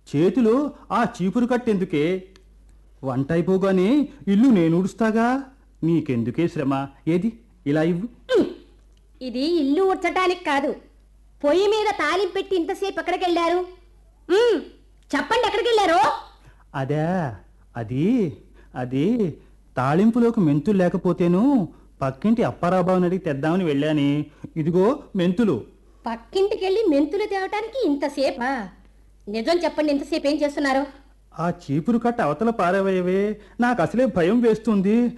చేతిలో ఆ చీపురు కట్టెందుకే వంట అయిపోగానే ఇల్లు నేను ఉడుస్తాగా నీకెందుకే శ్రమ ఏది ఇలా ఇవ్వు ఇది ఇల్లు ఉడ్చటానికి కాదు పొయ్యి మీద తాలింపు పెట్టి ఇంతసేపు ఎక్కడికి వెళ్ళారు ఉమ్, చెప్పండి ఎక్కడికి వెళ్ళారు అదే అది అది తాళింపులోకి మెంతులు లేకపోతేను పక్కింటి అప్పారాబాబుని అడిగి తెద్దామని వెళ్ళాని ఇదిగో మెంతులు పక్కింటికి వెళ్ళి మెంతులు తేవటానికి ఇంతసేపా నిజం చెప్పండి ఇంతసేపు ఏం చేస్తున్నారు ఆ చీపురు కట్ట అవతల పారవేయవే నాకు అసలే భయం వేస్తుంది